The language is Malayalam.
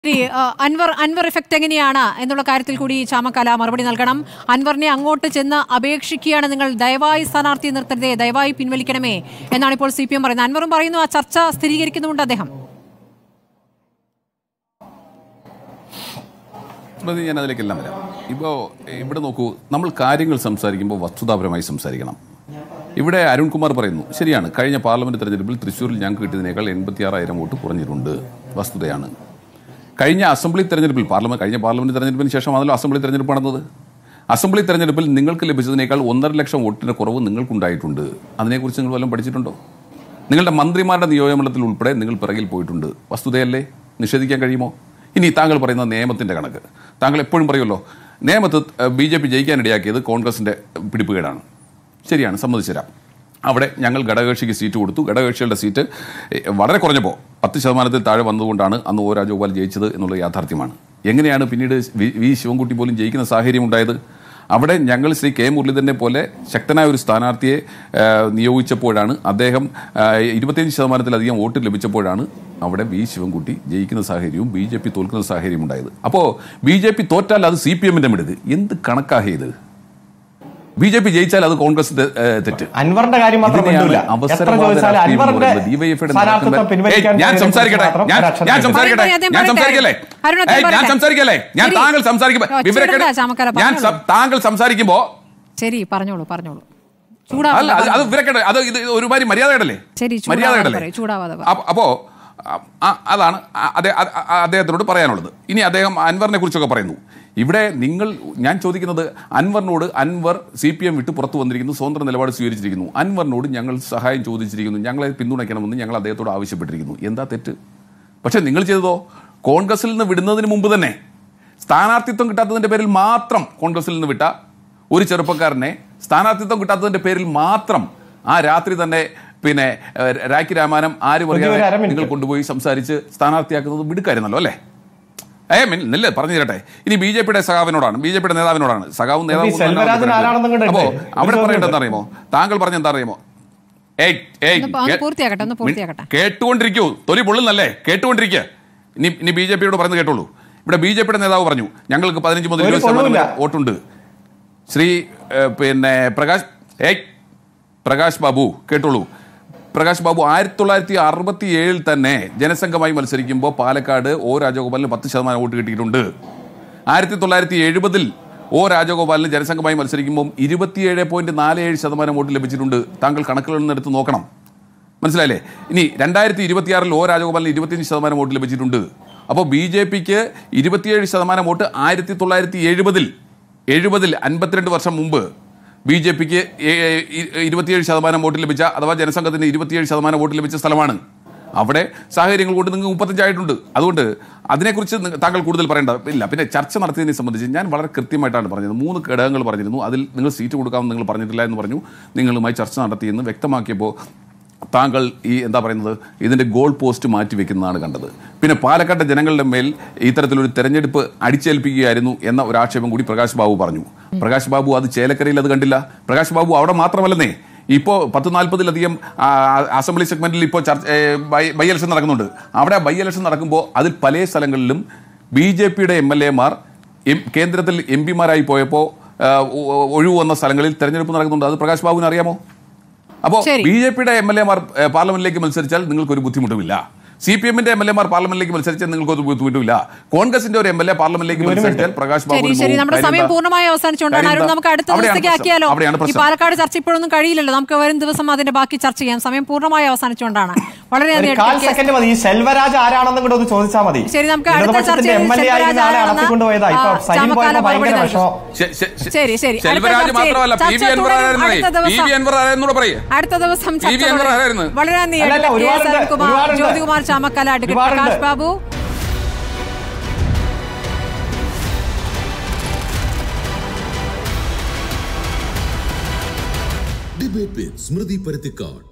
ശരി ആ, അൻവർ അൻവർ ഇഫക്റ്റ് എങ്ങനെയാണ് എന്നുള്ള കാര്യത്തിൽ കൂടി ചാമക്കാല മറുപടി നൽകണം അൻവറിനെ അങ്ങോട്ട് ചെന്ന് അപേക്ഷിക്കുകയാണ് നിങ്ങൾ ദയവായി സ്ഥാനാർത്ഥിയെ നിർത്തരുതേ ദയവായി പിൻവലിക്കണമേ എന്നാണ് ഇപ്പോൾ സി പി എം പറയുന്നത് അൻവറും പറയുന്നു ആ ചർച്ച സ്ഥിരീകരിക്കുന്നുണ്ട് അദ്ദേഹം സ്മൃതി ഞാൻ അതിലേക്കെല്ലാം വരാം ഇപ്പോൾ ഇവിടെ നോക്കൂ നമ്മൾ കാര്യങ്ങൾ സംസാരിക്കുമ്പോൾ വസ്തുതാപരമായി സംസാരിക്കണം ഇവിടെ അരുൺകുമാർ പറയുന്നു ശരിയാണ് കഴിഞ്ഞ പാർലമെന്റ് തെരഞ്ഞെടുപ്പിൽ തൃശ്ശൂരിൽ ഞങ്ങൾക്ക് കിട്ടിയതിനേക്കാൾ എൺപത്തിയാറായിരം വോട്ട് കുറഞ്ഞിട്ടുണ്ട് വസ്തുതയാണ് കഴിഞ്ഞ അസംബ്ലി തെരഞ്ഞെടുപ്പിൽ പാർലമെന്റ് കഴിഞ്ഞ പാർലമെന്റ് തെരഞ്ഞെടുപ്പിന് ശേഷമാണല്ലോ അസംബ്ലി തെരഞ്ഞെടുപ്പ് നടന്നത് അസംബ്ലി തെരഞ്ഞെടുപ്പിൽ നിങ്ങൾക്ക് ലഭിച്ചതിനേക്കാൾ ഒന്നര ലക്ഷം വോട്ടിന്റെ കുറവ് നിങ്ങൾക്കുണ്ടായിട്ടുണ്ട് അതിനെക്കുറിച്ച് നിങ്ങൾ വല്ലതും പഠിച്ചിട്ടുണ്ടോ നിങ്ങളുടെ മന്ത്രിമാരുടെ നിയോജകമണ്ഡലത്തിൽ ഉൾപ്പെടെ നിങ്ങൾ പിറകിൽ പോയിട്ടുണ്ട് വസ്തുതയല്ലേ നിഷേധിക്കാൻ കഴിയുമോ ഇനി താങ്കൾ പറയുന്ന നിയമത്തിന്റെ കണക്ക് താങ്കൾ എപ്പോഴും പറയുമല്ലോ നിയമത്ത് ബി ജെ പി ജയിക്കാനിടയാക്കിയത് കോൺഗ്രസിന്റെ പിടിപ്പുകേടാണ് ശരിയാണ് സമ്മതിച്ചുതരാം അവിടെ ഞങ്ങൾ ഘടകകക്ഷിക്ക് സീറ്റ് കൊടുത്തു ഘടകകക്ഷികളുടെ സീറ്റ് എ, വളരെ കുറഞ്ഞപ്പോൾ പത്ത് ശതമാനത്തിൽ താഴെ വന്നതുകൊണ്ടാണ് അന്ന് ഒ രാജഗോപാൽ ജയിച്ചത് എന്നുള്ള യാഥാർത്ഥ്യമാണ് എങ്ങനെയാണ് പിന്നീട് വി- വി ശിവൻകുട്ടി പോലും ജയിക്കുന്ന സാഹചര്യം ഉണ്ടായത് അവിടെ ഞങ്ങൾ ശ്രീ കെ മുരളീധരനെ പോലെ ശക്തനായ ഒരു സ്ഥാനാർത്ഥിയെ ആ, നിയോഗിച്ചപ്പോഴാണ് അദ്ദേഹം ആ, ഇരുപത്തിയഞ്ച് ശതമാനത്തിലധികം വോട്ട് ലഭിച്ചപ്പോഴാണ് അവിടെ വി ശിവൻകുട്ടി ജയിക്കുന്ന സാഹചര്യവും ബി ജെ പി തോൽക്കുന്ന സാഹചര്യം ഉണ്ടായത് അപ്പോൾ ബി ജെ പി തോറ്റാൽ അത് സി പി എമ്മിന്റെ മിടുക്ക് എന്ത് കണക്കാഹിയത് ബി ജെ പി ജയിച്ചാൽ അത് കോൺഗ്രസിന്റെ ഏ, തെറ്റ് അൻവറിന്റെ കാര്യം മാത്രം ഇതിനെയാണ് മിണ്ടൂല. എത്ര അവസരവാദ ചോദിച്ചാലും രാഷ്ട്രീയം എന്ന് അൻവറിന്റെ പറയുന്നത്. DYFI യുടെ സ്ഥാനാർത്ഥിത്വം നേതൃത്വം പിൻവലിക്കാൻ ഏയ്, ഞാൻ കഴിയുന്ന സംസാരിക്കട്ടെ മാത്രം ഞാൻ ഒരക്ഷരം ഞാൻ പറയൂ. സംസാരിക്കട്ടെ പറയൂ, അദ്ദേഹം ഞാൻ പറയട്ടെ. സംസാരിക്കല്ലേ അരുൺ, അദ്ദേഹം ഏയ്, ഞാൻ പറയട്ടെ. സംസാരിക്കല്ലേ ഞാൻ ശരി. താങ്കൾ സംസാരിക്കുമ്പോ ഒച്ച വിവരക്കേട് ഇടണ്ട, ചാമക്കാല, ഞാൻ പറഞ്ഞോളൂ. സം- താങ്കൾ സംസാരിക്കുമ്പോ ശരി പറഞ്ഞോളൂ പറഞ്ഞോളൂ അല്ല ചൂടാവാതെ അത് അത് പറയൂ. വിവരക്കേട് അത് ഇത് ഇത് ഒരുമാതിരി മര്യാദകേടല്ലേ ശരി, ചൂടാവാതെ മര്യാദകേടല്ലേ പറയൂ, ചൂടാവാതെ പറയൂ. അപ്പ- അപ്പോ അ- അ- അതാണ് അ- അദ്ദേ- അ- അ- അദ്ദേഹത്തിനോട് പറയാനുള്ളത് ഇനി അദ്ദേഹം അൻവറിനെ കുറിച്ചൊക്കെ പറയുന്നു ഇവിടെ നിങ്ങൾ ഞാൻ ചോദിക്കുന്നത് അൻവറിനോട് അൻവർ സി പി എം വിട്ട് പുറത്തു വന്നിരിക്കുന്നു സ്വതന്ത്ര നിലപാട് സ്വീകരിച്ചിരിക്കുന്നു അൻവറിനോട് ഞങ്ങൾ സഹായം ചോദിച്ചിരിക്കുന്നു ഞങ്ങളെ പിന്തുണയ്ക്കണമെന്ന് ഞങ്ങൾ അദ്ദേഹത്തോട് ആവശ്യപ്പെട്ടിരിക്കുന്നു എന്താ തെറ്റ് പക്ഷെ നിങ്ങൾ ചെയ്തതോ കോൺഗ്രസിൽ നിന്ന് വിടുന്നതിന് മുമ്പ് തന്നെ സ്ഥാനാർത്ഥിത്വം കിട്ടാത്തതിന്റെ പേരിൽ മാത്രം കോൺഗ്രസിൽ നിന്ന് വിട്ട ഒരു ചെറുപ്പക്കാരനെ സ്ഥാനാർത്ഥിത്വം കിട്ടാത്തതിന്റെ പേരിൽ മാത്രം ആ രാത്രി തന്നെ പിന്നെ ഏഹ്, രാഖി രാമാനം ആര് ഒരു പറയാതെ അര മിനിറ്റ്. നിങ്ങൾ കൊണ്ടുപോയി സംസാരിച്ച് സ്ഥാനാർത്ഥിയാക്കുന്നത് മിടുക്കായിരുന്നല്ലോ അല്ലേ ഏ മിൻ നില്ല പറഞ്ഞു തരട്ടെ ഇനി ബി ജെ പിയുടെ സഖാവിനോടാണ് ബി ജെ പിയുടെ നേതാവിനോടാണ് സഖാവും നേതാവും ഈ സെൽവരാജൻ ആരാണെന്നും കൂടെ അപ്പോ ഇല്ലേ? അവിടെ ഒരു പറയേണ്ടത് ചോദ്യം അറിയുമോ താങ്കൾ പറഞ്ഞ എന്താ അറിയുമോ ഏയ് ഏയ് ഒന്ന് ഒന്ന് കേ- പൂർത്തിയാക്കട്ടെ, ഒന്ന് പൂർത്തിയാക്കട്ടെ. കേട്ടുകൊണ്ടിരിക്കൂ തൊലി പൊള്ളുന്നല്ലേ കേട്ടുകൊണ്ടിരിക്കുക ഇനി ഇനി ബി ജെ പിയോട് പറയുന്നത് കേട്ടോളൂ ഇവിടെ ബി ജെ പിയുടെ നേതാവ് പറഞ്ഞു ഞങ്ങൾക്ക് പതിനഞ്ച് മുതൽ തൊലി ഇരുപത് ശതമാനം പൊള്ളൂല. വരെ വോട്ടുണ്ട് ശ്രീ ഏഹ്, പിന്നെ പ്രകാശ് ഏയ് പ്രകാശ് ബാബു കേട്ടോളൂ പ്രകാശ് ബാബു ആയിരത്തി തൊള്ളായിരത്തി അറുപത്തി ഏഴിൽ തന്നെ ജനസംഘമായി മത്സരിക്കുമ്പോൾ പാലക്കാട് ഒ രാജഗോപാലിന് പത്ത് ശതമാനം വോട്ട് കിട്ടിയിട്ടുണ്ട് ആയിരത്തി തൊള്ളായിരത്തി എഴുപതിൽ ഒ രാജഗോപാലിന് ജനസംഘമായി മത്സരിക്കുമ്പോൾ ഇരുപത്തിയേഴ് പോയിന്റ് നാല് ഏഴ് ശതമാനം വോട്ട് ലഭിച്ചിട്ടുണ്ട് താങ്കൾ കണക്കുകളിൽ നിന്ന് എടുത്ത് നോക്കണം മനസ്സിലായില്ലേ ഇനി രണ്ടായിരത്തി ഇരുപത്തിയാറിൽ ഒ രാജഗോപാലിന് ഇരുപത്തിയഞ്ച് ശതമാനം വോട്ട് ലഭിച്ചിട്ടുണ്ട് അപ്പോൾ ബി ജെ പിക്ക് ഇരുപത്തിയേഴ് ശതമാനം വോട്ട് ആയിരത്തി തൊള്ളായിരത്തി എഴുപതിൽ എഴുപതിൽ അൻപത്തിരണ്ട് വർഷം മുമ്പ് ബി ജെ പിക്ക് ഇരുപത്തിയേഴ് ശതമാനം വോട്ട് ലഭിച്ച അഥവാ ജനസംഘത്തിന് ഇരുപത്തിയേഴ് ശതമാനം വോട്ട് ലഭിച്ച സ്ഥലമാണ് അവിടെ സാഹചര്യങ്ങൾ കൊണ്ട് നിങ്ങൾക്ക് മുപ്പത്തഞ്ചായിട്ടുണ്ട് അതുകൊണ്ട് അതിനെക്കുറിച്ച് നിങ്ങ- താങ്കൾ കൂടുതൽ പറയേണ്ട ഇല്ല പിന്നെ ചർച്ച നടത്തിയതിനെ സംബന്ധിച്ച് ഞാൻ വളരെ കൃത്യമായിട്ടാണ് പറഞ്ഞത് മൂന്ന് ഘടകങ്ങൾ പറഞ്ഞിരുന്നു അതിൽ നിങ്ങൾ സീറ്റ് കൊടുക്കാമെന്ന് നിങ്ങൾ പറഞ്ഞിട്ടില്ല എന്ന് പറഞ്ഞു നിങ്ങളുമായി ചർച്ച നടത്തിയെന്ന് വ്യക്തമാക്കിയപ്പോൾ താങ്കൾ ഈ എന്താ പറയുന്നത് ഇതിന്റെ ഗോൾ പോസ്റ്റ് മാറ്റി വെക്കുന്നതാണ് കണ്ടത് പിന്നെ പാലക്കാട്ടെ ജനങ്ങളുടെ മേൽ ഇത്തരത്തിലൊരു തെരഞ്ഞെടുപ്പ് അടിച്ചേൽപ്പിക്കുകയായിരുന്നു എന്ന ഒരു ആക്ഷേപം കൂടി പ്രകാശ് ബാബു പറഞ്ഞു പ്രകാശ് ബാബു അത് ചേലക്കരയിൽ അത് കണ്ടില്ല പ്രകാശ് ബാബു അവിടെ മാത്രമല്ലെന്നേ ഇപ്പോൾ പത്ത് നാൽപ്പതിലധികം ആ, അസംബ്ലി സെഗ്മെന്റിൽ ഇപ്പോൾ ചർച്ച ഏ, ബൈ- ബൈ ഇലക്ഷൻ നടക്കുന്നുണ്ട് അവിടെ ബൈ ഇലക്ഷൻ നടക്കുമ്പോൾ അതിൽ പല സ്ഥലങ്ങളിലും ബി ജെ പിയുടെ എം എൽ എമാർ കേന്ദ്രത്തിൽ എം പിമാരായി പോയപ്പോൾ ഒഴിവ് വന്ന സ്ഥലങ്ങളിൽ തെരഞ്ഞെടുപ്പ് നടക്കുന്നുണ്ട് അത് പ്രകാശ് ബാബുവിന് അറിയാമോ അപ്പോ ശരി. ബി ജെ പിയുടെ എം എൽ എമാർ പാർലമെന്റിലേക്ക് മത്സരിച്ചാൽ നിങ്ങൾക്ക് ഒരു ബുദ്ധിമുട്ടുമില്ല സി പി എമ്മിന്റെ എം എൽ എമാർ പാർലമെന്റിലേക്ക് മത്സരിച്ചാൽ നിങ്ങൾക്ക് ഒരു ബുദ്ധിമുട്ടുമില്ല കോൺഗ്രസിന്റെ ഒരു എം എൽ എ പാർലമെന്റിലേക്ക് ഒരു മത്സരിച്ചാൽ പ്രകാശ് ബാബു ശരി ശരി നമ്മുടെ സമയം പൂർണ്ണമായി അവസാനിച്ചുകൊണ്ടാണ് അരുൺ നമുക്ക് അടുത്ത ദിവസത്തേക്ക് ആക്കിയാലോ അവിടെയാണ് ഈ പ്രശ്നം പാലക്കാട് ചർച്ച ഇപ്പോഴൊന്നും കഴിയില്ലല്ലോ നമുക്ക് വരും ദിവസം അതിന്റെ ബാക്കി ചർച്ച ചെയ്യാം സമയം പൂർണ്ണമായി അവസാനിച്ചുകൊണ്ടാണ് വളരെ ഒരു കാൽ സെക്കൻഡ് മതി ഈ സെൽവരാജ് ആരാണെന്നും കൂടെ ഒന്ന് ചോദിച്ചാൽ മതി ശരി, നമുക്ക് അടുത്ത ഇടതുപക്ഷത്തിന്റെ ചർച്ചയിൽ എം എൽ എ ആയിരുന്ന ആളെ സെൽവരാജ് അടത്തിക്കൊണ്ടുപോയതാ ഇപ്പൊ ആണെന്ന് സൈൻ ചാമക്കാല പോയപ്പോ ഭയങ്കര മറുപടി വിഷമം ശ- ശ- ശ- ശരി, ശരി. അടുത്ത ശെൽവരാജ് ചർച്ചയിൽ മാത്രമല്ല പി വി ചർച്ച അൻവർ തുടരും. ആരായിരുന്നേ അടുത്ത പി വി ദിവസം. അൻവർ ആരായിരുന്നൂടെ പറയേ അടുത്ത ദിവസം പി. വി. അൻവർ ആരായിരുന്നു? വളരെ നന്ദി അല്ലല്ല, കെ. എസ്. ഒരുപാടുണ്ട്, അരുൺകുമാർ ഒരുപാടുണ്ട്. ജ്യോതികുമാർ ചാമക്കാല അഡ്വക്കേറ്റ് ഒരുപാടുണ്ട്. Prakash Babu debate with Smriti Paruthikad